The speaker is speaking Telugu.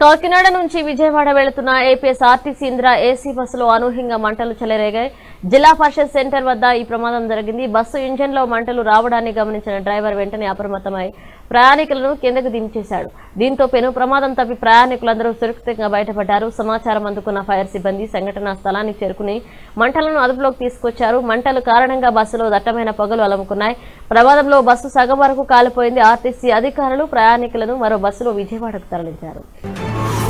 కాకినాడ నుంచి విజయవాడ వెళుతున్న ఏపీఎస్ ఆర్టీసీ ఇందిరా ఏసీ బస్సులో అనూహ్యంగా మంటలు చెలరేగాయి జిల్లా పరిషత్ సెంటర్ వద్ద ఈ ప్రమాదం జరిగింది బస్సు ఇంజన్ లో మంటలు రావడాన్ని గమనించిన డ్రైవర్ వెంటనే అప్రమత్తమై ప్రయాణికులను కిందకు దించేశాడు దీంతో పెను ప్రమాదం తప్పి ప్రయాణికులందరూ సురక్షితంగా బయటపడ్డారు సమాచారం అందుకున్న ఫైర్ సిబ్బంది సంఘటనా స్థలానికి చేరుకుని మంటలను అదుపులోకి తీసుకొచ్చారు మంటలు కారణంగా బస్సులో దట్టమైన పొగలు అలముకున్నాయి ప్రమాదంలో బస్సు సగం వరకు కాలిపోయింది ఆర్టీసీ అధికారులు ప్రయాణికులను మరో బస్సులో విజయవాడకు తరలించారు